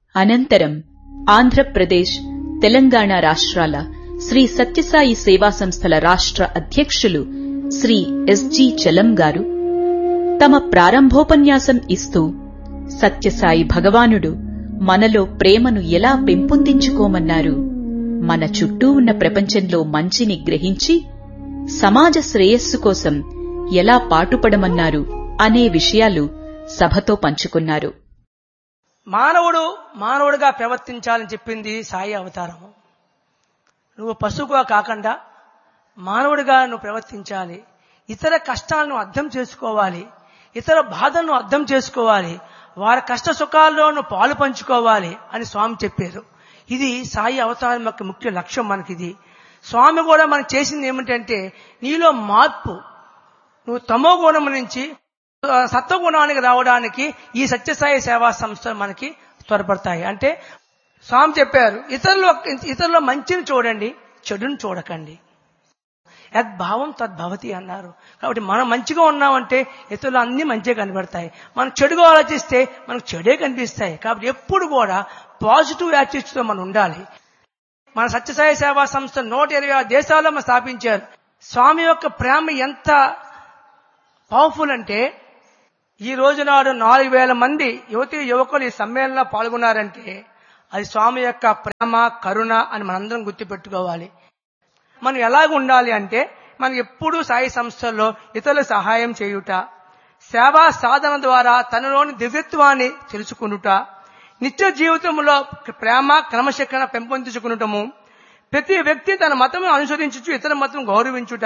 అనంతరం ఆంధ్రప్రదేశ్ తెలంగాణ రాష్ట్రాల శ్రీ సత్యసాయి సేవా సంస్థల రాష్ట్ర అధ్యక్షులు శ్రీ ఎస్జి చలం గారు తమ ప్రారంభోపన్యాసం ఇస్తూ సత్యసాయి భగవానుడు మనలో ప్రేమను ఎలా పెంపొందించుకోమన్నారు మన చుట్టూ ఉన్న ప్రపంచంలో మంచిని గ్రహించి సమాజ శ్రేయస్సు కోసం ఎలా పాటుపడమన్నారు అనే విషయాలు సభతో పంచుకున్నారు మానవుడు మానవుడిగా ప్రవర్తించాలని చెప్పింది సాయి అవతారము నువ్వు పశువుగా కాకుండా మానవుడిగా నువ్వు ప్రవర్తించాలి ఇతర కష్టాలను అర్థం చేసుకోవాలి ఇతర బాధలను అర్థం చేసుకోవాలి వారి కష్ట సుఖాల్లో నువ్వు పాలు పంచుకోవాలి అని స్వామి చెప్పారు ఇది సాయి అవతారం యొక్క ముఖ్య లక్ష్యం మనకిది స్వామి కూడా మనకు చేసింది ఏమిటంటే నీలో మార్పు నువ్వు తమో గుణం నుంచి సత్వగుణానికి రావడానికి ఈ సత్యసాయి సేవా సంస్థలు మనకి త్వరపడతాయి అంటే స్వామి చెప్పారు ఇతరులు ఇతరుల మంచిని చూడండి చెడుని చూడకండి యద్భావం తద్భవతి అన్నారు కాబట్టి మనం మంచిగా ఉన్నామంటే ఇతరులు అన్ని మంచిగా కనబడతాయి మనం చెడుగా ఆలోచిస్తే మనకు చెడే కనిపిస్తాయి కాబట్టి ఎప్పుడు కూడా పాజిటివ్ యాటిట్యూడ్తో మనం ఉండాలి మన సత్యసాయి సేవా సంస్థ నూట ఇరవై ఆరు దేశాల్లో మనం స్థాపించారు స్వామి యొక్క ప్రేమ ఎంత పవర్ఫుల్ అంటే ఈ రోజు నాడు నాలుగు వేల మంది యువతి యువకులు ఈ సమ్మేళనంలో పాల్గొన్నారంటే అది స్వామి యొక్క ప్రేమ కరుణ అని మనందరం గుర్తుపెట్టుకోవాలి మనం ఎలాగ ఉండాలి అంటే మనం ఎప్పుడూ సాయి సంస్థల్లో ఇతరుల సహాయం చేయుట సేవా సాధన ద్వారా తనలోని దివ్యత్వాన్ని తెలుసుకునుట నిత్య జీవితంలో ప్రేమ క్రమశిక్షణ పెంపొందించుకునటము ప్రతి వ్యక్తి తన మతం అనుసరించు ఇతర మతం గౌరవించుట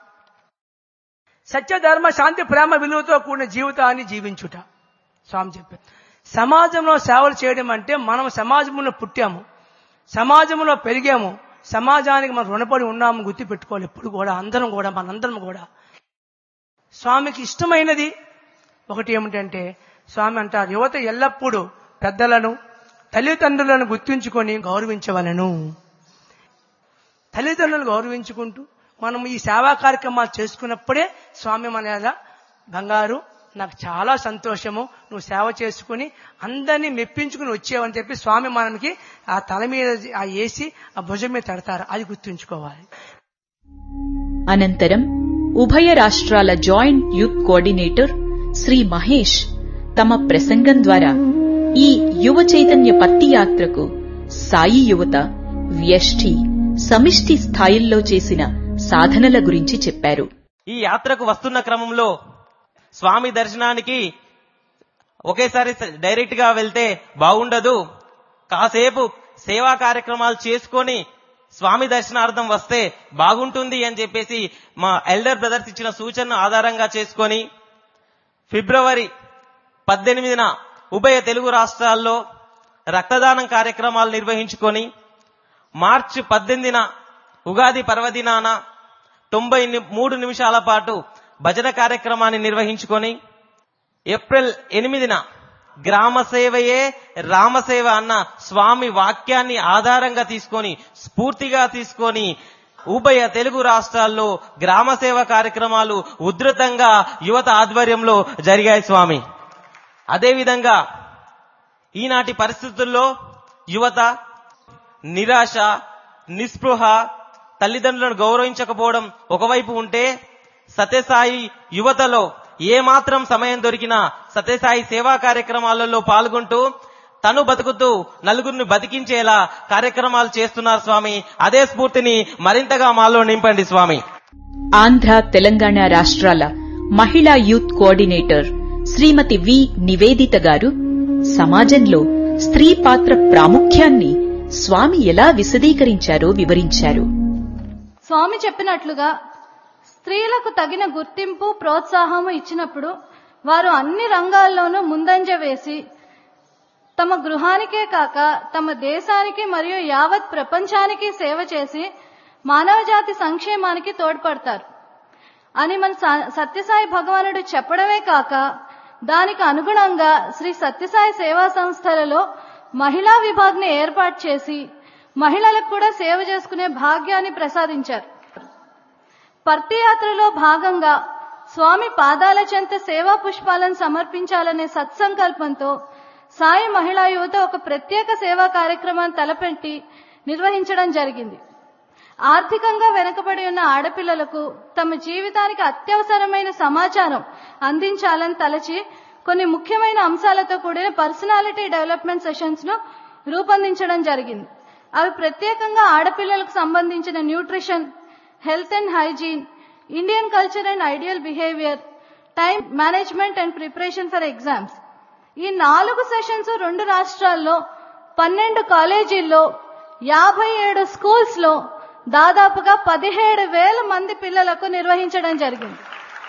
సత్య ధర్మ శాంతి ప్రేమ విలువతో కూడిన జీవితాన్ని జీవించుట స్వామి చెప్పారు సమాజంలో సేవలు చేయడం అంటే మనం సమాజంలో పుట్టాము సమాజంలో పెరిగాము సమాజానికి మనం రుణపడి ఉన్నాము గుర్తు పెట్టుకోవాలి ఎప్పుడు కూడా అందరం కూడా మనందరం కూడా స్వామికి ఇష్టమైనది ఒకటి ఏమిటంటే స్వామి అంటారు యువత ఎల్లప్పుడూ పెద్దలను తల్లిదండ్రులను గుర్తుంచుకొని గౌరవించవలను తల్లిదండ్రులను గౌరవించుకుంటూ మనం ఈ సేవా కార్యక్రమాలు చేసుకున్నప్పుడే స్వామి మన ఎలా బంగారు నాకు చాలా సంతోషము నువ్వు సేవ చేసుకుని అందరినీ మెప్పించుకుని వచ్చావని చెప్పి స్వామి మనకి ఆ తల మీద ఆ వేసి ఆ భుజం మీద తడతారు అది గుర్తుంచుకోవాలి అనంతరం ఉభయ రాష్ట్రాల joint youth coordinator Shri Mahesh తమ ప్రసంగం ద్వారా ఈ యువ చైతన్య పత్తి యాత్రకు సాయి యువత వ్యష్టి సమిష్టి స్థాయిల్లో చేసిన సాధనల గురించి చెప్పారు ఈ యాత్రకు వస్తున్న క్రమంలో స్వామి దర్శనానికి ఒకేసారి డైరెక్ట్ గా వెళ్తే బాగుండదు కాసేపు సేవా కార్యక్రమాలు చేసుకొని స్వామి దర్శనార్థం వస్తే బాగుంటుంది అని చెప్పేసి మా ఎల్డర్ బ్రదర్స్ ఇచ్చిన సూచనను ఆధారంగా చేసుకొని ఫిబ్రవరి పద్దెనిమిదిన ఉభయ తెలుగు రాష్ట్రాల్లో రక్తదానం కార్యక్రమాలు నిర్వహించుకొని మార్చి పద్దెనిమిదిన ఉగాది పర్వదినాన తొంభై మూడు నిమిషాల పాటు భజన కార్యక్రమాన్ని నిర్వహించుకొని ఏప్రిల్ ఎనిమిదిన గ్రామ సేవయే రామసేవ అన్న స్వామి వాక్యాన్ని ఆధారంగా తీసుకొని స్ఫూర్తిగా తీసుకొని ఉభయ తెలుగు రాష్ట్రాల్లో గ్రామ సేవ కార్యక్రమాలు ఉధృతంగా యువత ఆధ్వర్యంలో జరిగాయి స్వామి అదేవిధంగా ఈనాటి పరిస్థితుల్లో యువత నిరాశ నిస్పృహ తల్లిదండ్రులను గౌరవించకపోవడం ఒకవైపు ఉంటే సత్యసాయి యువతలో ఏమాత్రం సమయం దొరికినా సత్యసాయి సేవా కార్యక్రమాలలో పాల్గొంటూ తను బతుకుతూ నలుగురిని బతికించేలా కార్యక్రమాలు చేస్తున్నారు స్వామి అదే స్ఫూర్తిని మరింతగా మాలో నింపండి స్వామి ఆంధ్ర తెలంగాణ రాష్ట్రాల మహిళా youth coordinator Shrimati V Nivedita garu సమాజంలో స్త్రీ పాత్ర ప్రాముఖ్యాన్ని స్వామి ఎలా విశదీకరించారో వివరించారు స్వామి చెప్పినట్లుగా స్త్రీలకు తగిన గుర్తింపు ప్రోత్సాహము ఇచ్చినప్పుడు వారు అన్ని రంగాల్లోనూ ముందంజ వేసి తమ గృహానికే కాక తమ దేశానికి మరియు యావత్ ప్రపంచానికి సేవ చేసి మానవజాతి సంక్షేమానికి తోడ్పడతారు అని మన సత్యసాయి భగవానుడు చెప్పడమే కాక దానికి అనుగుణంగా శ్రీ సత్యసాయి సేవా సంస్థలలో మహిళా విభాగ్ని ఏర్పాటు చేసి మహిళలకు కూడా సేవ చేసుకునే భాగ్యాన్ని ప్రసాదించారు పర్తియాత్రలో భాగంగా స్వామి పాదాల చెంత సేవా పుష్పాలను సమర్పించాలనే సత్సంకల్పంతో సాయి మహిళా యువత ఒక ప్రత్యేక సేవా కార్యక్రమాన్ని తలపెట్టి నిర్వహించడం జరిగింది ఆర్థికంగా వెనుకబడి ఉన్న ఆడపిల్లలకు తమ జీవితానికి అత్యవసరమైన సమాచారం అందించాలని తలచి కొన్ని ముఖ్యమైన అంశాలతో కూడిన పర్సనాలిటీ డెవలప్మెంట్ సెషన్స్ ను రూపొందించడం జరిగింది అవి ప్రత్యేకంగా ఆడపిల్లలకు సంబంధించిన nutrition health and hygiene Indian culture and ideal behaviour time management and preparation for exams ఈ నాలుగు సెషన్స్ రెండు రాష్ట్రాల్లో పన్నెండు కాలేజీల్లో యాభై ఏడు స్కూల్స్ లో దాదాపుగా పదిహేడు వేల మంది పిల్లలకు నిర్వహించడం జరిగింది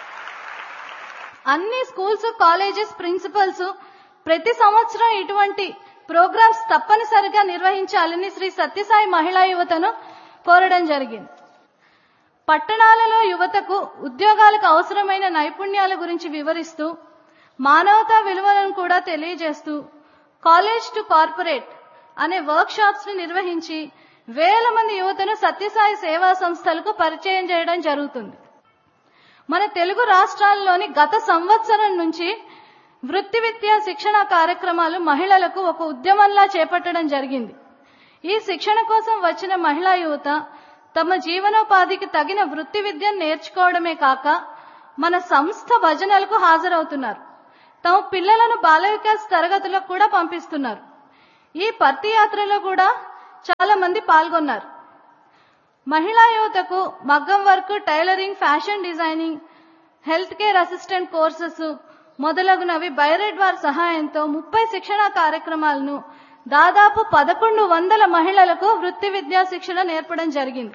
అన్ని స్కూల్స్ కాలేజెస్ ప్రిన్సిపల్స్ ప్రతి సంవత్సరం ఇటువంటి ప్రోగ్రామ్స్ తప్పనిసరిగా నిర్వహించాలని శ్రీ సత్యసాయి మహిళా యువతను కోరడం జరిగింది పట్టణాలలో యువతకు ఉద్యోగాలకు అవసరమైన నైపుణ్యాల గురించి వివరిస్తూ మానవతా విలువలను కూడా తెలియజేస్తూ కాలేజ్ టు కార్పొరేట్ అనే వర్క్ షాప్స్ ని నిర్వహించి వేల మంది యువతను సత్యసాయి సేవా సంస్థలకు పరిచయం చేయడం జరుగుతుంది మన తెలుగు రాష్ట్రాల్లోని గత సంవత్సరం నుంచి వృత్తి విద్యా శిక్షణ కార్యక్రమాలు మహిళలకు ఒక ఉద్యమంలా చేపట్టడం జరిగింది ఈ శిక్షణ కోసం వచ్చిన మహిళా యువత తమ జీవనోపాధికి తగిన వృత్తి విద్యను నేర్చుకోవడమే కాక మన సంస్థ భజనలకు హాజరవుతున్నారు తమ పిల్లలను బాల వికాస్ తరగతులకు కూడా పంపిస్తున్నారు ఈ పర్తి యాత్రలో కూడా చాలా మంది పాల్గొన్నారు మహిళా యువతకు మగ్గం work tailoring fashion designing health care assistant courses మొదలగునవి బైరెడ్ వారి సహాయంతో ముప్పై శిక్షణ కార్యక్రమాలను దాదాపు పదకొండు వందల మహిళలకు వృత్తి విద్యా శిక్షణ నేర్పడం జరిగింది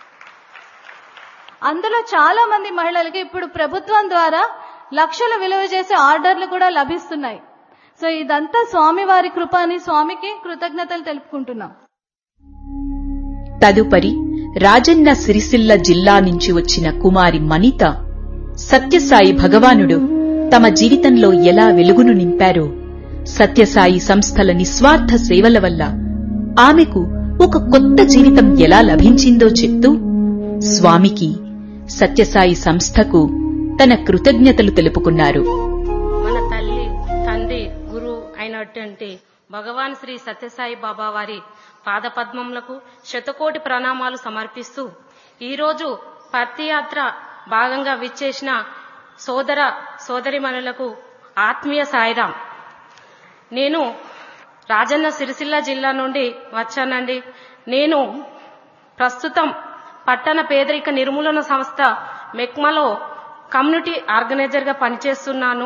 అందులో చాలా మంది మహిళలకి ఇప్పుడు ప్రభుత్వం ద్వారా లక్షలు విలువ చేసే ఆర్డర్లు కూడా లభిస్తున్నాయి సో ఇదంతా స్వామివారి కృప అని స్వామికి కృతజ్ఞతలు తెలుపుకుంటున్నాం తదుపరి రాజన్న సిరిసిల్ల జిల్లా నుంచి వచ్చిన కుమారి మనిత సత్యసాయి భగవానుడు తమ జీవితంలో ఎలా వెలుగును నింపారో సత్యసాయి సంస్థల నిస్వార్థ సేవల వల్ల ఆమెకు ఒక కొత్త జీవితం ఎలా లభించిందో చెప్తూ స్వామికి సత్యసాయి సంస్థకు తన కృతజ్ఞతలు తెలుపుకున్నారు మన తల్లి తండ్రి గురు అయినటువంటి భగవాన్ శ్రీ సత్యసాయి బాబా వారి పాదపద్మములకు శతకోటి ప్రణామాలు సమర్పిస్తూ ఈరోజు పత్తియాత్ర భాగంగా విచ్చేసిన సోదర సోదరిమణులకు ఆత్మీయ సాయిరాం నేను రాజన్న సిరిసిల్ల జిల్లా నుండి వచ్చానండి నేను ప్రస్తుతం పట్టణ పేదరిక నిర్మూలన సంస్థ మెక్మలో కమ్యూనిటీ ఆర్గనైజర్గా పనిచేస్తున్నాను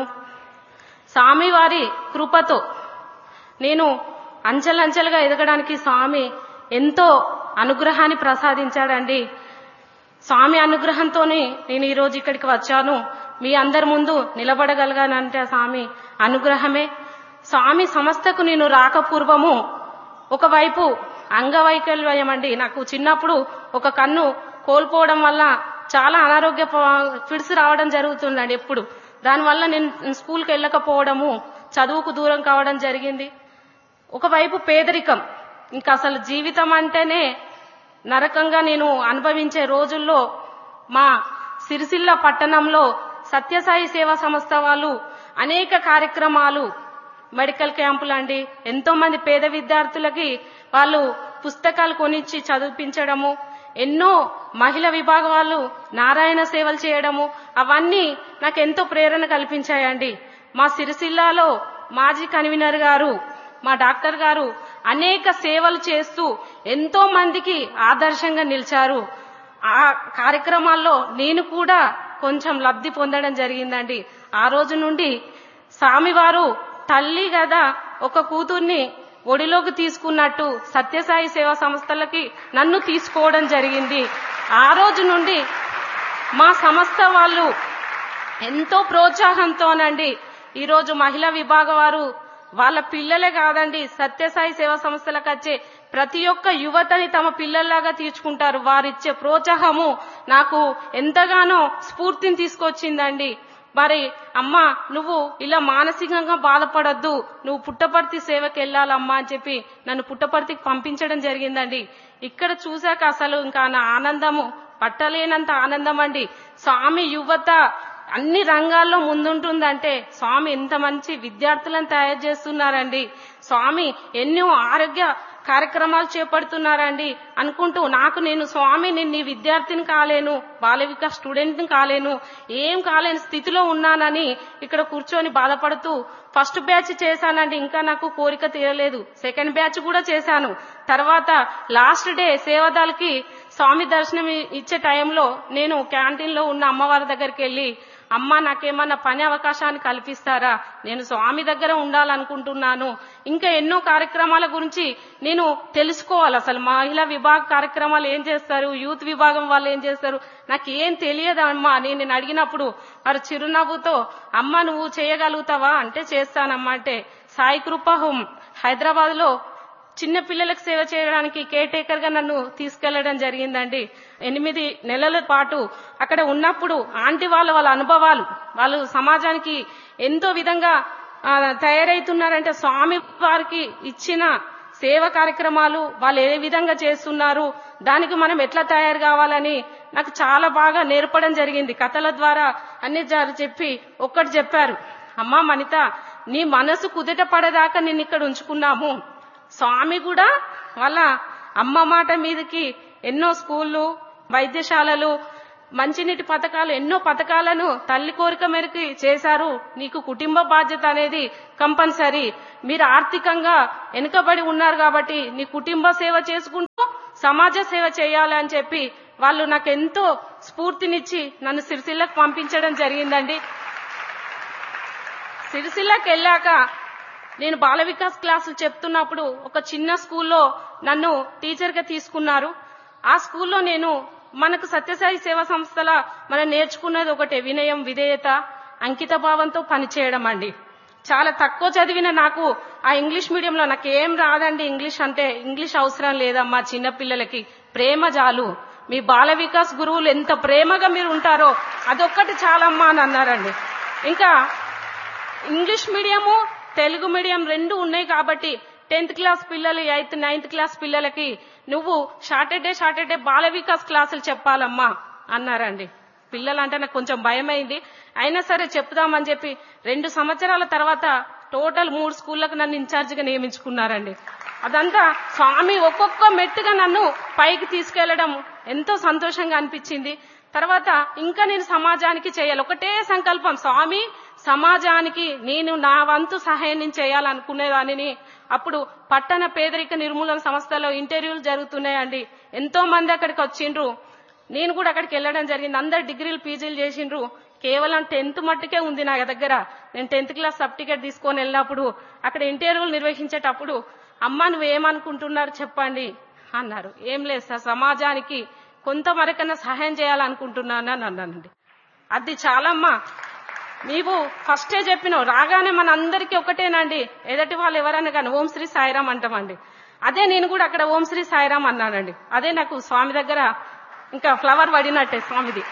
స్వామివారి కృపతో నేను అంచెలంచెలుగా ఎదగడానికి స్వామి ఎంతో అనుగ్రహాన్ని ప్రసాదించాడండి స్వామి అనుగ్రహంతోనే నేను ఈరోజు ఇక్కడికి వచ్చాను మీ అందరి ముందు నిలబడగలిగానంటే స్వామి అనుగ్రహమే స్వామి సంస్థకు నేను రాకపూర్వము ఒకవైపు అంగవైకల్యం అండి నాకు చిన్నప్పుడు ఒక కన్ను కోల్పోవడం వల్ల చాలా అనారోగ్య ఫిడ్స్ రావడం జరుగుతుందండి ఎప్పుడు దానివల్ల నేను స్కూల్కి వెళ్ళకపోవడము చదువుకు దూరం కావడం జరిగింది ఒకవైపు పేదరికం ఇంకా అసలు జీవితం అంటేనే నరకంగా నేను అనుభవించే రోజుల్లో మా సిరిసిల్ల పట్టణంలో సత్యసాయి సేవా సంస్థ వాళ్ళు అనేక కార్యక్రమాలు మెడికల్ క్యాంపులు అండి ఎంతో మంది పేద విద్యార్థులకి వాళ్ళు పుస్తకాలు కొనిచ్చి చదివించడము ఎన్నో మహిళా విభాగ వాళ్ళు నారాయణ సేవలు చేయడము అవన్నీ నాకు ఎంతో ప్రేరణ కల్పించాయండి మా సిరిసిల్లాలో మాజీ కన్వీనర్ గారు మా డాక్టర్ గారు అనేక సేవలు చేస్తూ ఎంతో మందికి ఆదర్శంగా నిలిచారు ఆ కార్యక్రమాల్లో నేను కూడా కొంచెం లబ్ధి పొందడం జరిగిందండి ఆ రోజు నుండి స్వామివారు తల్లి కదా ఒక కూతుర్ని ఒడిలోకి తీసుకున్నట్టు సత్యసాయి సేవా సంస్థలకి నన్ను తీసుకోవడం జరిగింది ఆ రోజు నుండి మా సంస్థ వాళ్ళు ఎంతో ప్రోత్సాహంతోనండి ఈరోజు మహిళా విభాగ వారు వాళ్ళ పిల్లలే కాదండి సత్యసాయి సేవా సంస్థలకు వచ్చే ప్రతి ఒక్క యువతని తమ పిల్లల్లాగా తీర్చుకుంటారు వారిచ్చే ప్రోత్సాహము నాకు ఎంతగానో స్ఫూర్తిని తీసుకొచ్చిందండి మరి అమ్మ నువ్వు ఇలా మానసికంగా బాధపడద్దు నువ్వు పుట్టపర్తి సేవకి వెళ్ళాలమ్మా అని చెప్పి నన్ను పుట్టపర్తికి పంపించడం జరిగిందండి ఇక్కడ చూశాక అసలు ఇంకా నా ఆనందము పట్టలేనంత ఆనందం అండి స్వామి యువత అన్ని రంగాల్లో ముందుంటుందంటే స్వామి ఎంత మంచి విద్యార్థులను తయారు చేస్తున్నారండి స్వామి ఎన్నో ఆరోగ్య కార్యక్రమాలు చేపడుతున్నారండి అనుకుంటూ నాకు నేను స్వామి నేను నీ విద్యార్థిని కాలేను బాల వికాస్ స్టూడెంట్ని కాలేను ఏం కాలేని స్థితిలో ఉన్నానని ఇక్కడ కూర్చొని బాధపడుతూ ఫస్ట్ బ్యాచ్ చేశానండి ఇంకా నాకు కోరిక తీరలేదు సెకండ్ బ్యాచ్ కూడా చేశాను తర్వాత లాస్ట్ డే సేవదాలకి స్వామి దర్శనం ఇచ్చే టైంలో నేను క్యాంటీన్ లో ఉన్న అమ్మవారి దగ్గరికి వెళ్ళి అమ్మ నాకేమన్నా పని అవకాశాన్ని కల్పిస్తారా నేను స్వామి దగ్గర ఉండాలనుకుంటున్నాను ఇంకా ఎన్నో కార్యక్రమాల గురించి నేను తెలుసుకోవాలి అసలు మహిళా విభాగ కార్యక్రమాలు ఏం చేస్తారు యూత్ విభాగం వాళ్ళు ఏం చేస్తారు నాకు ఏం తెలియదమ్మా నేను నేను అడిగినప్పుడు వారు చిరునవ్వుతో అమ్మ నువ్వు చేయగలుగుతావా అంటే చేస్తానమ్మా అంటే సాయి కృప హోమ్ హైదరాబాద్ లో చిన్న పిల్లలకు సేవ చేయడానికి కేర్ టేకర్ గా నన్ను తీసుకెళ్లడం జరిగిందండి ఎనిమిది నెలల పాటు అక్కడ ఉన్నప్పుడు ఆంటీ వాళ్ళ వాళ్ళ అనుభవాలు వాళ్ళు సమాజానికి ఎంతో విధంగా ఆ, తయారైతున్నారంటే స్వామి వారికి ఇచ్చిన సేవ కార్యక్రమాలు వాళ్ళు ఏ విధంగా చేస్తున్నారు దానికి మనం ఎట్లా తయారు కావాలని నాకు చాలా బాగా నేర్పడం జరిగింది కథల ద్వారా అన్ని జర- చెప్పి ఒక్కటి చెప్పారు అమ్మా మనిత నీ మనసు కుదుట పడదాకా నిన్ను ఇక్కడ ఉంచుకున్నాము స్వామి కూడా వాళ్ళ అమ్మ మాట మీదకి ఎన్నో స్కూళ్ళు వైద్యశాలలు మంచినీటి పథకాలు ఎన్నో పథకాలను తల్లి కోరిక మేరకు చేశారు నీకు కుటుంబ బాధ్యత అనేది కంపల్సరీ మీరు ఆర్థికంగా వెనుకబడి ఉన్నారు కాబట్టి నీ కుటుంబ సేవ చేసుకుంటూ సమాజ సేవ చేయాలి అని చెప్పి వాళ్ళు నాకు ఎంతో స్ఫూర్తినిచ్చి నన్ను సిరిసిల్లకు పంపించడం జరిగిందండి సిరిసిల్లకి వెళ్ళాక నేను బాల వికాస్ క్లాసులు చెప్తున్నప్పుడు ఒక చిన్న స్కూల్లో నన్ను టీచర్గా తీసుకున్నారు ఆ స్కూల్లో నేను మనకు సత్యసాయి సేవా సంస్థల మనం నేర్చుకున్నది ఒకటే వినయం విధేయత అంకిత భావంతో పనిచేయడం అండి చాలా తక్కువ చదివిన నాకు ఆ ఇంగ్లీష్ మీడియంలో నాకు ఏం రాదండి ఇంగ్లీష్ అంటే ఇంగ్లీష్ అవసరం లేదమ్మా చిన్న పిల్లలకి ప్రేమ చాలు మీ బాల వికాస్ గురువులు ఎంత ప్రేమగా మీరు ఉంటారో అదొక్కటి చాలమ్మా అని అన్నారండి ఇంకా ఇంగ్లీష్ మీడియము తెలుగు మీడియం రెండు ఉన్నాయి కాబట్టి టెన్త్ క్లాస్ పిల్లలు ఎయిత్ నైన్త్ క్లాస్ పిల్లలకి నువ్వు సాటర్డే సాటర్డే బాల వికాస్ క్లాసులు చెప్పాలమ్మా అన్నారండి పిల్లలంటే నాకు కొంచెం భయమైంది అయినా సరే చెప్దామని చెప్పి రెండు సంవత్సరాల తర్వాత టోటల్ మూడు స్కూళ్ళకు నన్ను ఇన్ఛార్జిగా నియమించుకున్నారండి అదంతా స్వామి ఒక్కొక్క మెట్టుగా నన్ను పైకి తీసుకెళ్లడం ఎంతో సంతోషంగా అనిపించింది తర్వాత ఇంకా నేను సమాజానికి చేయాలి ఒకటే సంకల్పం స్వామి సమాజానికి నేను నా వంతు సహాయం నేను చేయాలనుకునేదానిని అప్పుడు పట్టణ పేదరిక నిర్మూలన సంస్థలో ఇంటర్వ్యూలు జరుగుతున్నాయండి ఎంతో మంది అక్కడికి వచ్చిండ్రు నేను కూడా అక్కడికి వెళ్ళడం జరిగింది అందరు డిగ్రీలు పీజీలు చేసిండ్రు కేవలం టెన్త్ మట్టుకే ఉంది నా దగ్గర నేను టెన్త్ క్లాస్ సర్టిఫికేట్ తీసుకొని వెళ్ళినప్పుడు అక్కడ ఇంటర్వ్యూలు నిర్వహించేటప్పుడు అమ్మ నువ్వేమనుకుంటున్నారు చెప్పండి అన్నారు ఏం లేదు సార్ సమాజానికి కొంత వరకన్నా సహాయం చేయాలనుకుంటున్నాను అని అన్నానండి అది చాలమ్మా నీవు ఫస్టే చెప్పినావు రాగానే మన అందరికీ ఒకటేనండి ఎదటి వాళ్ళు ఎవరన్నా కానీ ఓం శ్రీ సాయిరామ్ అంటామండి అదే నేను కూడా అక్కడ ఓం శ్రీ సాయిరామ్ అన్నానండి అదే నాకు స్వామి దగ్గర ఇంకా ఫ్లవర్ పడినట్టే స్వామిది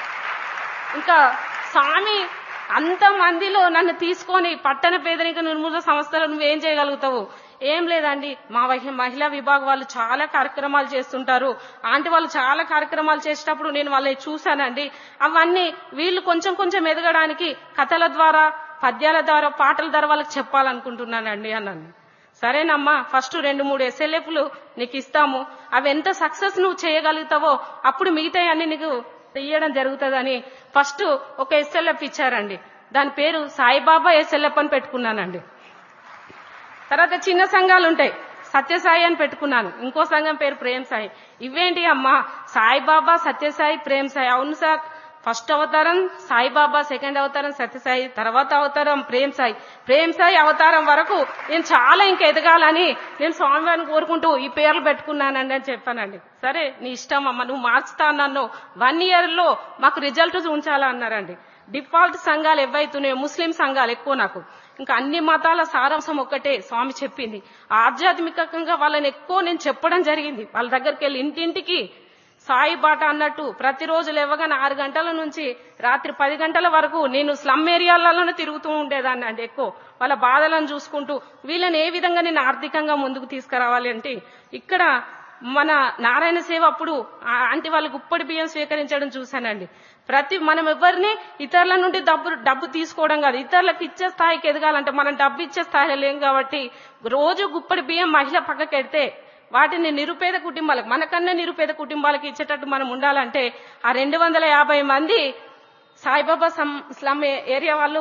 ఇంకా స్వామి అంత మందిలో నన్ను తీసుకొని పట్టణ పేదరిక నిర్మూలన సంస్థలో నువ్వేం చేయగలుగుతావు ఏం లేదండి మా వహి- మహిళా విభాగం వాళ్ళు చాలా కార్యక్రమాలు చేస్తుంటారు ఆంటీ వాళ్ళు చాలా కార్యక్రమాలు చేసేటప్పుడు నేను వాళ్ళని చూశానండి అవన్నీ వీళ్ళు కొంచెం కొంచెం ఎదగడానికి కథల ద్వారా పద్యాల ద్వారా పాటల ద్వారా వాళ్ళకి చెప్పాలనుకుంటున్నానండి అన్నాను సరేనమ్మా ఫస్ట్ రెండు మూడు ఎస్ఎల్ఎఫ్లు నీకు ఇస్తాము అవి ఎంత సక్సెస్ నువ్వు చేయగలుగుతావో అప్పుడు మిగతా అన్ని నీకు ఇయ్యడం జరుగుతుందని ఫస్ట్ ఒక ఎస్ఎల్ఎఫ్ ఇచ్చారండి దాని పేరు సాయిబాబా ఎస్ఎల్ఎఫ్ అని పెట్టుకున్నానండి తర్వాత చిన్న సంఘాలు ఉంటాయి సత్యసాయి అని పెట్టుకున్నాను ఇంకో సంఘం పేరు ప్రేమ్ సాయి ఇవేంటి అమ్మా సాయిబాబా సత్యసాయి ప్రేమ్ సాయి అవును సార్ ఫస్ట్ అవతారం సాయిబాబా సెకండ్ అవతారం సత్యసాయి తర్వాత అవతారం ప్రేమ్ సాయి ప్రేమ్ సాయి అవతారం వరకు నేను చాలా ఇంకా ఎదగాలని నేను స్వామివారిని కోరుకుంటూ ఈ పేర్లు పెట్టుకున్నానండి అని చెప్పానండి సరే నీ ఇష్టం అమ్మ నువ్వు మార్చుతా నన్ను వన్ ఇయర్ లో మాకు రిజల్ట్ ఉంచాలా అన్నారండి డిఫాల్ట్ సంఘాలు ఏవైతున్నాయో ముస్లిం సంఘాలు ఎక్కువ నాకు ఇంకా అన్ని మతాల సారాంశం ఒక్కటే స్వామి చెప్పింది ఆధ్యాత్మికంగా వాళ్ళని ఎక్కువ నేను చెప్పడం జరిగింది వాళ్ళ దగ్గరికి వెళ్ళి ఇంటింటికి సాయి బాట అన్నట్టు ప్రతిరోజు లేవగానే ఆరు గంటల నుంచి రాత్రి పది గంటల వరకు నేను స్లమ్ ఏరియాలలోనే తిరుగుతూ ఉండేదాన్ని అండి ఎక్కువ వాళ్ళ బాధలను చూసుకుంటూ వీళ్ళని ఏ విధంగా నేను ఆర్థికంగా ముందుకు తీసుకురావాలి అంటే ఇక్కడ మన నారాయణ సేవ అప్పుడు ఆ ఆంటీ వాళ్ళ గుప్పడి బియ్యం స్వీకరించడం చూశానండి ప్రతి మనం ఎవరిని ఇతరుల నుండి డబ్బు డబ్బు తీసుకోవడం కాదు ఇతరులకు ఇచ్చే స్థాయికి ఎదగాలంటే మనం డబ్బు ఇచ్చే స్థాయిలో లేం కాబట్టి రోజు గుప్పడి బియ్యం మహిళ పక్కకెడితే వాటిని నిరుపేద కుటుంబాలకు మనకన్నా నిరుపేద కుటుంబాలకు ఇచ్చేటట్టు మనం ఉండాలంటే ఆ రెండు వందల యాభై మంది సాయిబాబా సమ్- స్లమ్ ఏ- ఏరియా వాళ్ళు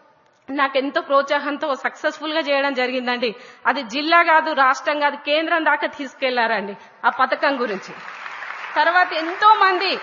నాకెంతో ప్రోత్సాహంతో సక్సెస్ఫుల్ గా చేయడం జరిగిందండి అది జిల్లా కాదు రాష్ట్రం కాదు కేంద్రం దాకా తీసుకెళ్లారండి ఆ పథకం గురించి తర్వాత ఎంతో మంది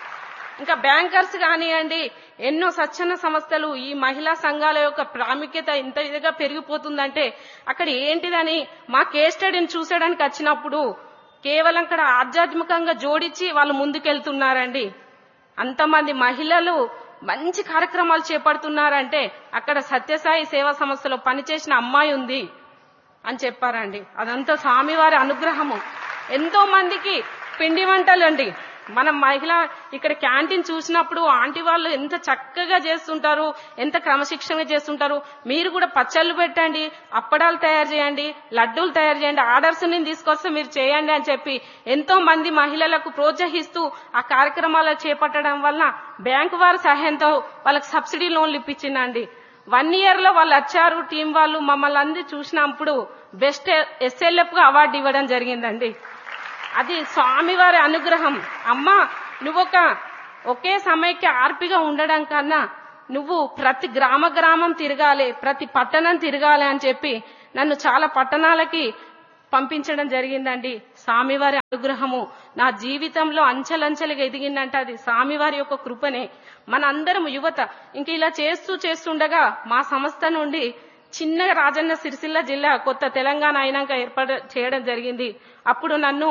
ఇంకా బ్యాంకర్స్ కానివ్వండి ఎన్నో స్వచ్ఛంద సంస్థలు ఈ మహిళా సంఘాల యొక్క ప్రాముఖ్యత ఇంత ఇదిగా పెరిగిపోతుందంటే అక్కడ ఏంటిదని మా కేస్ స్టడీని చూసేయడానికి వచ్చినప్పుడు కేవలం అక్కడ ఆధ్యాత్మికంగా జోడించి వాళ్ళు ముందుకెళ్తున్నారండి అంతమంది మహిళలు మంచి కార్యక్రమాలు చేపడుతున్నారంటే అక్కడ సత్యసాయి సేవా సంస్థలో పనిచేసిన అమ్మాయి ఉంది అని చెప్పారండి అదంతా స్వామివారి అనుగ్రహము ఎంతో మందికి పిండి వంటలు అండి మనం మహిళ ఇక్కడ క్యాంటీన్ చూసినప్పుడు ఆంటీ వాళ్ళు ఎంత చక్కగా చేస్తుంటారు ఎంత క్రమశిక్షణగా చేస్తుంటారు మీరు కూడా పచ్చళ్ళు పెట్టండి అప్పడాలు తయారు చేయండి లడ్డూలు తయారు చేయండి ఆర్డర్స్ నేను తీసుకొస్తే మీరు చేయండి అని చెప్పి ఎంతో మంది మహిళలకు ప్రోత్సహిస్తూ ఆ కార్యక్రమాలు చేపట్టడం వలన బ్యాంకు వారి సహాయంతో వాళ్ళకి సబ్సిడీ లోన్లు ఇప్పించిందండి వన్ ఇయర్ లో వాళ్ళు వచ్చారు టీం వాళ్ళు మమ్మల్ని అంది చూసినప్పుడు బెస్ట్ ఎస్ఎల్ఎఫ్ గా అవార్డు ఇవ్వడం జరిగిందండి అది స్వామివారి అనుగ్రహం అమ్మా నువ్వొక ఒకే సమయకి ఆర్పిగా ఉండడం కన్నా నువ్వు ప్రతి గ్రామ గ్రామం తిరగాలి ప్రతి పట్టణం తిరగాలి అని చెప్పి నన్ను చాలా పట్టణాలకి పంపించడం జరిగిందండి స్వామివారి అనుగ్రహము నా జీవితంలో అంచెలంచెలుగా ఎదిగిందంటే అది స్వామివారి యొక్క కృపనే మనందరం యువత ఇంక ఇలా చేస్తూ చేస్తుండగా మా సంస్థ నుండి చిన్న రాజన్న సిరిసిల్ల జిల్లా కొత్త తెలంగాణ అయినాక ఏర్పాటు చేయడం జరిగింది అప్పుడు నన్ను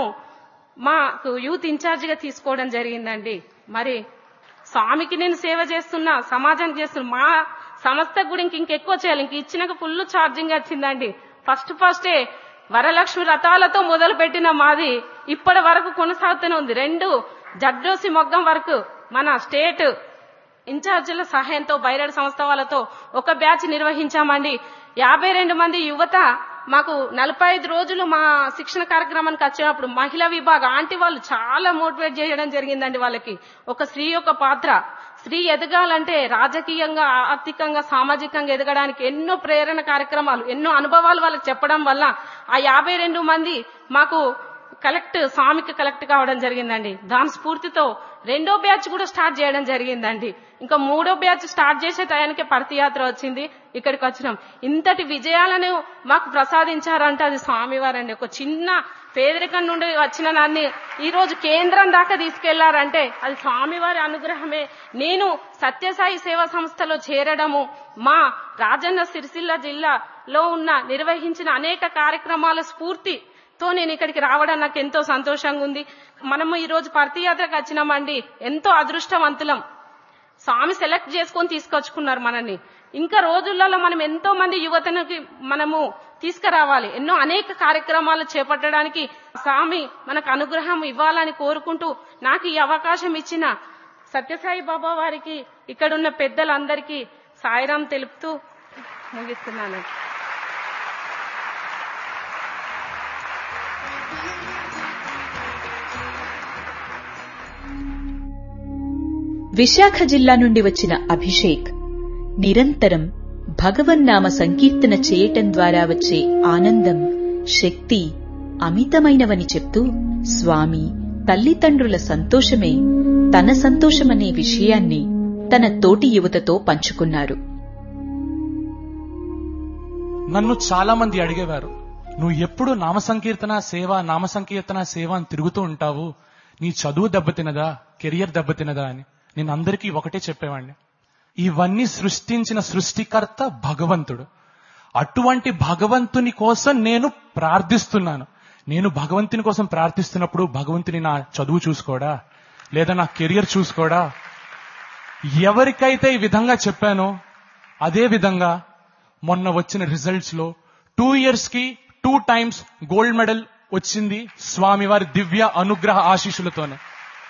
మాకు యూత్ ఇన్ఛార్జిగా తీసుకోవడం జరిగిందండి మరి స్వామికి నేను సేవ చేస్తున్నా సమాజానికి చేస్తున్నా మా సంస్థకు కూడా ఇంక ఇంకెక్కువ చేయాలి ఇంక ఇచ్చినాక ఫుల్ ఛార్జింగ్ వచ్చిందండి ఫస్ట్ ఫస్టే వరలక్ష్మి రథాలతో మొదలు పెట్టిన మాది ఇప్పటి వరకు కొనసాగుతూనే ఉంది రెండు జడ్డోసి మొగ్గం వరకు మన స్టేట్ ఇన్ఛార్జీల సహాయంతో బైరాడ్ సంస్థ వాళ్ళతో ఒక బ్యాచ్ నిర్వహించామండి యాభై రెండు మంది యువత మాకు నలభై ఐదు రోజులు మా శిక్షణ కార్యక్రమానికి వచ్చినప్పుడు మహిళా విభాగం ఆంటీ వాళ్ళు చాలా మోటివేట్ చేయడం జరిగిందండి వాళ్ళకి ఒక స్త్రీ యొక్క పాత్ర స్త్రీ ఎదగాలంటే రాజకీయంగా ఆర్థికంగా సామాజికంగా ఎదగడానికి ఎన్నో ప్రేరణ కార్యక్రమాలు ఎన్నో అనుభవాలు వాళ్ళకి చెప్పడం వల్ల ఆ యాభై రెండు మంది మాకు కలెక్ట్ స్వామికి కలెక్ట్ కావడం జరిగిందండి దాని స్ఫూర్తితో రెండో బ్యాచ్ కూడా స్టార్ట్ చేయడం జరిగిందండి ఇంకా మూడో బ్యాచ్ స్టార్ట్ చేసే టయానికే పరతియాత్ర వచ్చింది ఇక్కడికి వచ్చినాం ఇంతటి విజయాలను మాకు ప్రసాదించారంటే అది స్వామివారండి ఒక చిన్న పేదరికం నుండి వచ్చిన నాన్ని ఈ రోజు కేంద్రం దాకా తీసుకెళ్లారంటే అది స్వామివారి అనుగ్రహమే నేను సత్యసాయి సేవా సంస్థలో చేరడము మా రాజన్న సిరిసిల్ల జిల్లాలో ఉన్న నిర్వహించిన అనేక కార్యక్రమాల స్ఫూర్తి తో నేను ఇక్కడికి రావడం నాకు ఎంతో సంతోషంగా ఉంది మనము ఈ రోజు పర్తియాత్రకు వచ్చినామండి ఎంతో అదృష్టవంతులం స్వామి సెలెక్ట్ చేసుకొని తీసుకొచ్చుకున్నారు మనల్ని ఇంకా రోజులలో మనం ఎంతో మంది యువతనికి మనము తీసుకురావాలి ఎన్నో అనేక కార్యక్రమాలు చేపట్టడానికి స్వామి మనకు అనుగ్రహం ఇవ్వాలని కోరుకుంటూ నాకు ఈ అవకాశం ఇచ్చిన సత్యసాయి బాబా వారికి ఇక్కడున్న పెద్దలందరికీ సాయిరాం తెలుపుతూ ముగిస్తున్నాను విశాఖ జిల్లా నుండి వచ్చిన అభిషేక్ నిరంతరం భగవన్నామ సంకీర్తన చేయటం ద్వారా వచ్చే ఆనందం శక్తి అమితమైనవని చెప్తూ స్వామి తల్లిదండ్రుల సంతోషమే తన సంతోషమనే విషయాన్ని తన తోటి యువతతో పంచుకున్నారు నన్ను చాలా మంది అడిగేవారు నువ్వు ఎప్పుడు నామ సంకీర్తన సేవ నామ సంకీర్తన సేవ అని తిరుగుతూ ఉంటావు నీ చదువు దెబ్బతినదా కెరియర్ దెబ్బతినదా అని నేను అందరికీ ఒకటే చెప్పేవాడిని ఇవన్నీ సృష్టించిన సృష్టికర్త భగవంతుడు అటువంటి భగవంతుని కోసం నేను ప్రార్థిస్తున్నాను నేను భగవంతుని కోసం ప్రార్థిస్తున్నప్పుడు భగవంతుని నా చదువు చూసుకోడా లేదా నా కెరియర్ చూసుకోడా ఎవరికైతే ఈ విధంగా చెప్పానో అదే విధంగా మొన్న వచ్చిన రిజల్ట్స్ లో టూ ఇయర్స్ కి టూ టైమ్స్ గోల్డ్ మెడల్ వచ్చింది స్వామివారి దివ్య అనుగ్రహ ఆశీస్సులతోనే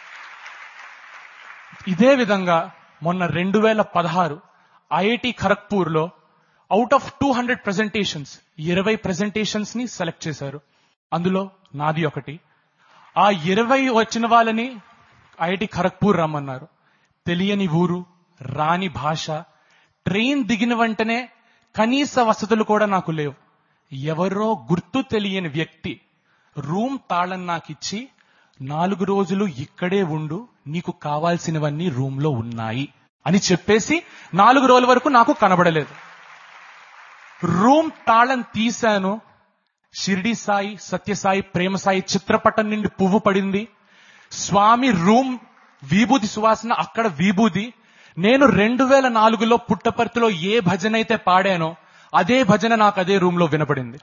ఇదే విధంగా మొన్న రెండు వేల పదహారు ఐఐటి ఖరగ్పూర్ లో out of two hundred presentations ఇరవై ప్రెజెంటేషన్స్ ని సెలెక్ట్ చేశారు అందులో నాది ఒకటి ఆ ఇరవై వచ్చిన వాళ్ళని ఐఐటి ఖరగ్పూర్ రమ్మన్నారు తెలియని ఊరు రాని భాష ట్రైన్ దిగిన వెంటనే కనీస వసతులు కూడా నాకు లేవు ఎవరో గుర్తు తెలియని వ్యక్తి రూమ్ తాళం నాకిచ్చి నాలుగు రోజులు ఇక్కడే ఉండు నీకు కావాల్సినవన్నీ రూమ్ లో ఉన్నాయి అని చెప్పేసి నాలుగు రోజుల వరకు నాకు కనబడలేదు రూమ్ తాళం తీశాను షిరిడి సాయి సత్యసాయి ప్రేమ సాయి చిత్రపటం నుండి పువ్వు పడింది స్వామి రూమ్ విభూది సువాసన అక్కడ విభూది నేను రెండు వేల నాలుగులో పుట్టపర్తిలో ఏ భజన అయితే పాడానో అదే భజన నాకు అదే రూమ్ లో వినపడింది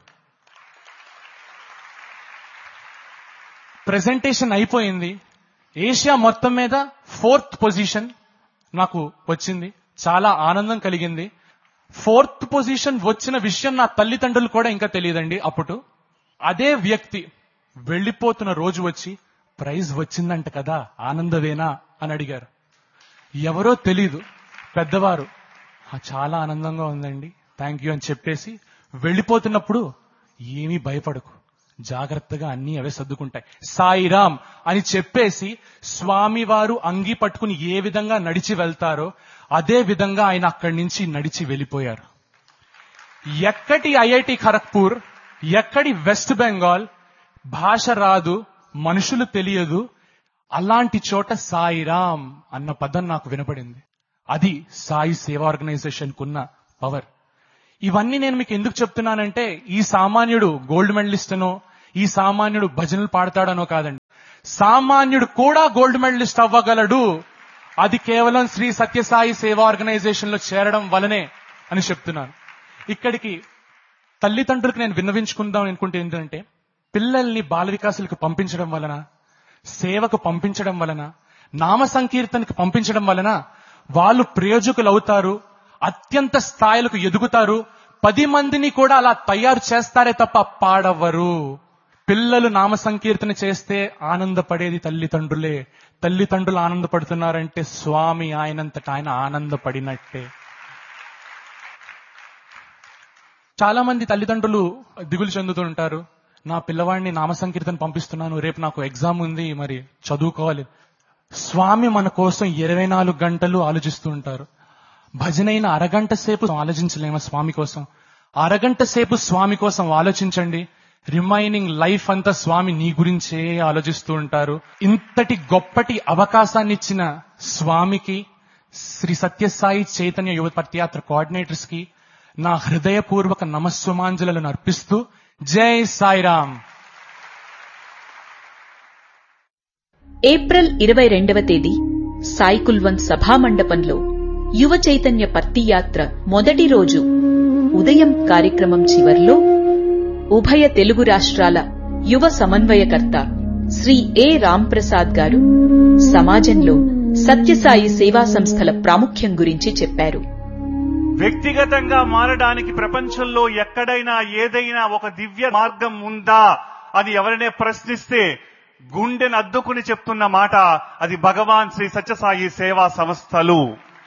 ప్రెజెంటేషన్ అయిపోయింది ఏషియా మొత్తం మీద ఫోర్త్ పొజిషన్ నాకు వచ్చింది చాలా ఆనందం కలిగింది ఫోర్త్ పొజిషన్ వచ్చిన విషయం నా తల్లిదండ్రులు కూడా ఇంకా తెలియదండి అప్పుడు అదే వ్యక్తి వెళ్ళిపోతున్న రోజు వచ్చి ప్రైజ్ వచ్చిందంట కదా ఆనందవేనా అని అడిగారు ఎవరో తెలీదు పెద్దవారు "ఆ, చాలా ఆనందంగా ఉందండి థ్యాంక్ యూ అని చెప్పేసి వెళ్ళిపోతున్నప్పుడు ఏమీ భయపడకు జాగ్రత్తగా అన్ని అవే సర్దుకుంటాయి సాయిరామ్ అని చెప్పేసి స్వామివారు అంగి పట్టుకుని ఏ విధంగా నడిచి వెళ్తారో అదే విధంగా ఆయన అక్కడి నుంచి నడిచి వెళ్ళిపోయారు ఎక్కడి ఐఐటి ఖరగ్పూర్ ఎక్కడి వెస్ట్ బెంగాల్ భాష రాదు మనుషులు తెలియదు అలాంటి చోట సాయిరామ్ అన్న పదం నాకు వినపడింది అది సాయి సేవా ఆర్గనైజేషన్ కున్న పవర్ ఇవన్నీ నేను మీకు ఎందుకు చెప్తున్నానంటే ఈ సామాన్యుడు గోల్డ్ మెడలిస్ట్ అనో ఈ సామాన్యుడు భజనలు పాడతాడనో కాదండి సామాన్యుడు కూడా గోల్డ్ మెడలిస్ట్ అవ్వగలడు అది కేవలం శ్రీ సత్యసాయి సేవా ఆర్గనైజేషన్ లో చేరడం వలనే అని చెప్తున్నాను ఇక్కడికి తల్లిదండ్రులకు నేను విన్నవించుకుందాం అనుకుంటే ఏంటంటే పిల్లల్ని బాల వికాసులకు పంపించడం వలన సేవకు పంపించడం వలన నామ సంకీర్తనకు పంపించడం వలన వాళ్ళు ప్రయోజకులు అవుతారు అత్యంత స్థాయిలకు ఎదుగుతారు పది మందిని కూడా అలా తయారు చేస్తారే తప్ప పాడవరు పిల్లలు నామ సంకీర్తన చేస్తే ఆనందపడేది తల్లిదండ్రులే తల్లిదండ్రులు ఆనందపడుతున్నారంటే స్వామి ఆయనంతట ఆయన ఆనందపడినట్టే చాలా మంది తల్లిదండ్రులు దిగులు చెందుతూ ఉంటారు నా పిల్లవాడిని నామ సంకీర్తన పంపిస్తున్నాను రేపు నాకు ఎగ్జామ్ ఉంది మరి చదువుకోవాలి స్వామి మన కోసం ఇరవై నాలుగు గంటలు ఆలోచిస్తూ ఉంటారు భజనైన అరగంట సేపు ఆలోచించలేమా స్వామి కోసం అరగంట సేపు స్వామి కోసం ఆలోచించండి రిమైనింగ్ లైఫ్ అంతా స్వామి నీ గురించే ఆలోచిస్తూ ఉంటారు ఇంతటి గొప్పటి అవకాశాన్ని ఇచ్చిన స్వామికి శ్రీ సత్యసాయి చైతన్య యువ పత్యాత్ర కోఆర్డినేటర్స్ కి నా హృదయపూర్వక నమస్సుమాంజలను అర్పిస్తూ జై సాయిరామ్ ఏప్రిల్ ఇరవై రెండవ తేదీ సాయికుల్వన్ సభామండపంలో యువ చైతన్య పత్తి యాత్ర మొదటి రోజు ఉదయం కార్యక్రమం చివర్లో ఉభయ తెలుగు రాష్ట్రాల యువ సమన్వయకర్త శ్రీ ఏ రాంప్రసాద్ గారు సమాజంలో సత్యసాయి సేవా సంస్థల ప్రాముఖ్యం గురించి చెప్పారు వ్యక్తిగతంగా మారడానికి ప్రపంచంలో ఎక్కడైనా ఏదైనా ఒక దివ్య మార్గం ఉందా అని ఎవరైనా ప్రశ్నిస్తే గుండెను అద్దుకుని చెప్తున్న మాట అది భగవాన్ శ్రీ సత్యసాయి సేవా సంస్థలు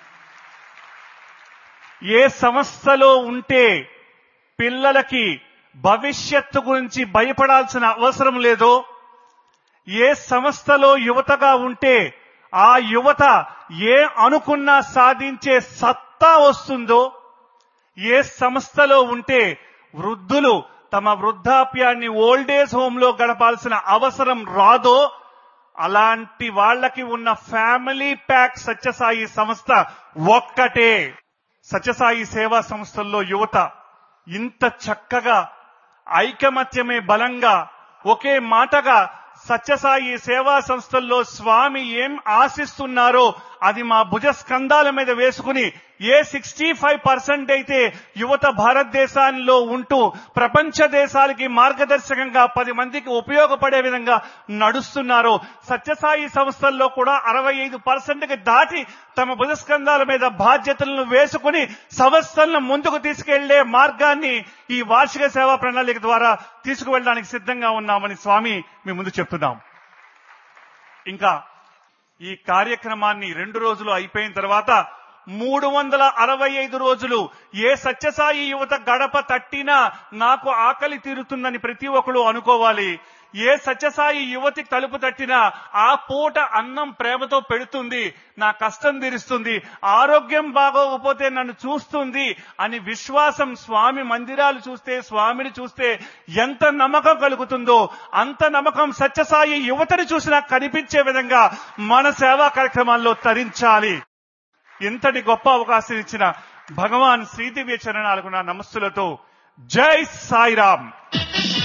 ఏ సంస్థలో ఉంటే పిల్లలకి భవిష్యత్తు గురించి భయపడాల్సిన అవసరం లేదో ఏ సంస్థలో యువతగా ఉంటే ఆ యువత ఏ అనుకున్నా సాధించే సత్తా వస్తుందో ఏ సంస్థలో ఉంటే వృద్ధులు తమ వృద్ధాప్యాన్ని ఓల్డేజ్ హోమ్ లో గడపాల్సిన అవసరం రాదో అలాంటి వాళ్ళకి ఉన్న ఫ్యామిలీ ప్యాక్ సత్యసాయి సంస్థ ఒక్కటే సత్యసాయి సేవా సంస్థల్లో యువత ఇంత చక్కగా ఐకమత్యమే బలంగా ఒకే మాటగా సత్యసాయి సేవా సంస్థల్లో స్వామి ఏం ఆశిస్తున్నారో అది మా భుజ స్కంధాల మీద వేసుకుని ఏ సిక్స్టీ ఫైవ్ పర్సెంట్ అయితే యువత భారతదేశాల్లో ఉంటూ ప్రపంచ దేశాలకి మార్గదర్శకంగా పది మందికి ఉపయోగపడే విధంగా నడుస్తున్నారో సత్యసాయి సంస్థల్లో కూడా అరవై ఐదు పర్సెంట్కి దాటి తమ భుజస్కంధాల మీద బాధ్యతలను వేసుకుని సంస్థలను ముందుకు తీసుకెళ్లే మార్గాన్ని ఈ వార్షిక సేవా ప్రణాళిక ద్వారా తీసుకువెళ్ళడానికి సిద్ధంగా ఉన్నామని స్వామి మీ ముందు చెప్తున్నాం ఇంకా ఈ కార్యక్రమాన్ని రెండు రోజులు అయిపోయిన తర్వాత మూడు వందల అరవై ఐదు రోజులు ఏ సత్యసాయి యువత గడప తట్టినా నాకు ఆకలి తీరుతుందని ప్రతి ఒక్కరు అనుకోవాలి ఏ సత్యసాయి యువతి తలుపు తట్టినా ఆ పూట అన్నం ప్రేమతో పెడుతుంది నా కష్టం తీరుస్తుంది ఆరోగ్యం బాగోకపోతే నన్ను చూస్తుంది అని విశ్వాసం స్వామి మందిరాలు చూస్తే స్వామిని చూస్తే ఎంత నమ్మకం కలుగుతుందో అంత నమ్మకం సత్యసాయి యువతని చూసినా కనిపించే విధంగా మన సేవా కార్యక్రమాల్లో తరించాలి ఇంతటి గొప్ప అవకాశం ఇచ్చిన భగవాన్ శ్రీదివ్య చరణాలకు నా నమస్సులతో జై సాయిరామ్